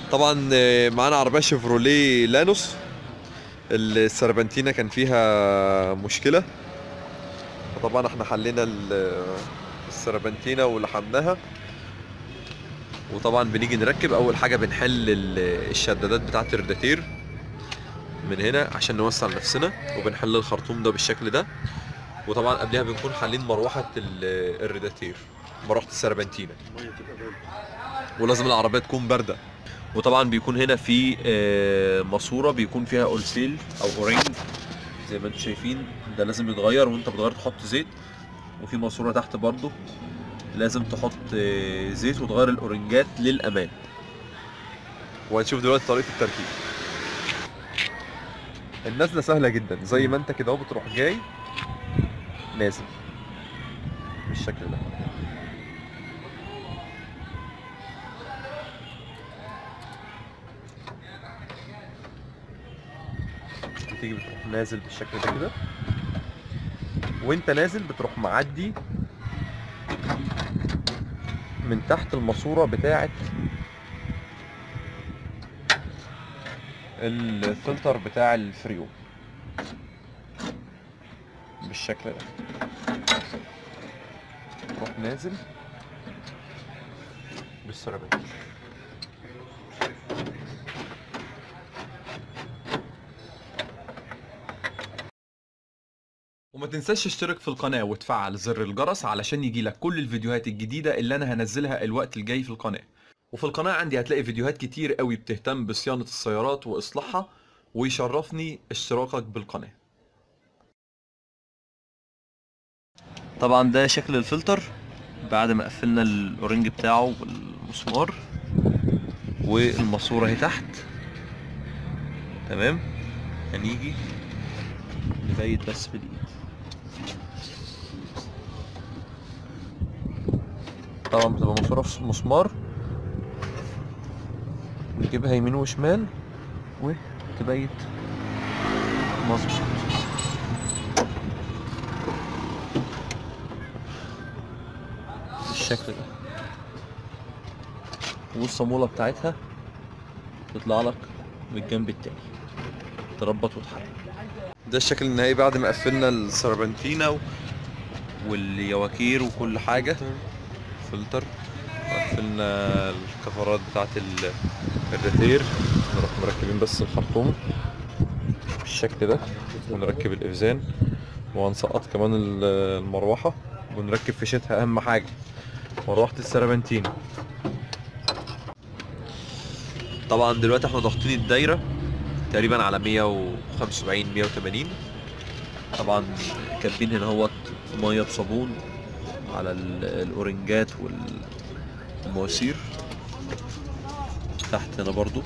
طبعا آه، معانا عربيه شيفروليه لانوس السربنتينه كان فيها مشكله فطبعا احنا حلينا ال- السربنتينه ولحمناها وطبعا بنيجي نركب اول حاجه بنحل ال- الشدادات بتاعه الريداتير من هنا عشان نوسع نفسنا وبنحل الخرطوم ده بالشكل ده وطبعا قبلها بنكون حالين مروحه ال- الريداتير مروحه السربنتينه ولازم العربيه تكون بارده وطبعا بيكون هنا في آه، ماسوره بيكون فيها اولسيل او اورينج زي ما انتم شايفين ده لازم يتغير وانت بتغير تحط زيت وفي ماسوره تحت برضو لازم تحط آه، زيت وتغير الاورنجات للامان وهنشوف دلوقتي طريقه التركيب النزله سهله جدا زي ما انت كده اهو بتروح جاي نازل بالشكل ده بتيجي بتروح نازل بالشكل ده كده وانت نازل بتروح معدي من تحت الماسوره بتاعه الفلتر بتاع الفريون بالشكل ده تروح نازل بالسرابيل وما تنساش تشترك في القناة وتفعل زر الجرس علشان يجيلك كل الفيديوهات الجديدة اللي انا هنزلها الوقت الجاي في القناة وفي القناة عندي هتلاقي فيديوهات كتير قوي بتهتم بصيانة السيارات واصلاحها ويشرفني اشتراكك بالقناة طبعا ده شكل الفلتر بعد ما قفلنا الاورنج بتاعه بالمسمار والماسوره اهي تحت تمام هنيجي نبيت بس بالايد طبعا بتبقى ماسوره في مسمار نجيبها يمين وشمال وتبيت مظبوط بالشكل ده والصامولة بتاعتها تطلع لك من الجنب التاني تربط وتحرك ده الشكل النهائي بعد ما قفلنا السربنتينا و... واليواكير وكل حاجة فلتر وقفلنا الكفرات بتاعت ال- الريتير نروح مركبين بس الخرطوم بالشكل ده ونركب الإفزان وهنسقط كمان ال- المروحة ونركب فيشتها أهم حاجة مروحة السربنتين طبعا دلوقتي احنا ضاغطين الدايرة تقريبا على 175 180 طبعا كاتبين هنا هوت ميه بصابون على ال- الاورنجات والمواسير تحت هنا برضو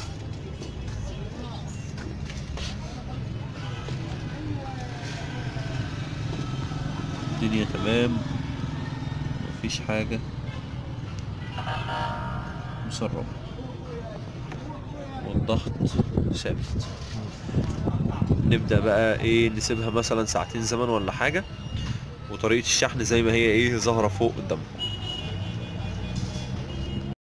الدنيا تمام مفيش حاجة مسربة والضغط ثابت نبدأ بقى ايه نسيبها مثلا ساعتين زمن ولا حاجة وطريقة الشحن زي ما هي ايه ظاهرة فوق قدامكم